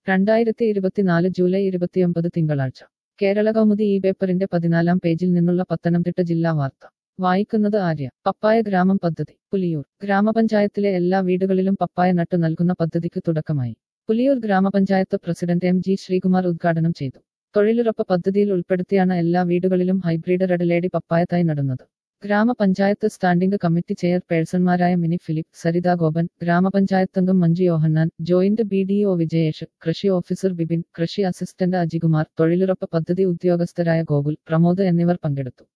രണ്ടായിരത്തി ഇരുപത്തിനാല് ജൂലൈ ഇരുപത്തിയൊമ്പത് തിങ്കളാഴ്ച കേരള കൗമുദി ഈ പേപ്പറിന്റെ പതിനാലാം പേജിൽ നിന്നുള്ള പത്തനംതിട്ട ജില്ലാ വാർത്ത വായിക്കുന്നത് ആര്യ പപ്പായ ഗ്രാമം പദ്ധതി പുലിയൂർ ഗ്രാമപഞ്ചായത്തിലെ എല്ലാ വീടുകളിലും പപ്പായ നട്ടു നൽകുന്ന പദ്ധതിക്ക് തുടക്കമായി പുലിയൂർ ഗ്രാമപഞ്ചായത്ത് പ്രസിഡന്റ് എം ജി ശ്രീകുമാർ ഉദ്ഘാടനം ചെയ്തു തൊഴിലുറപ്പ് പദ്ധതിയിൽ ഉൾപ്പെടുത്തിയാണ് എല്ലാ വീടുകളിലും ഹൈബ്രിഡ് റെഡ് ലേഡി പപ്പായ തൈ നടുന്നത് ഗ്രാമപഞ്ചായത്ത് സ്റ്റാൻഡിംഗ് കമ്മിറ്റി ചെയർപേഴ്സൺമാരായ മിനി ഫിലിപ്പ് സരിത ഗോപൻ ഗ്രാമപഞ്ചായത്ത് അംഗം Manju Yohannan joint B D O Vijayesh കൃഷി ഓഫീസർ ബിപിൻ കൃഷി അസിസ്റ്റന്റ് അജികുമാർ തൊഴിലുറപ്പ് പദ്ധതി ഉദ്യോഗസ്ഥരായ ഗോകുൽ പ്രമോദ് എന്നിവർ പങ്കെടുത്തു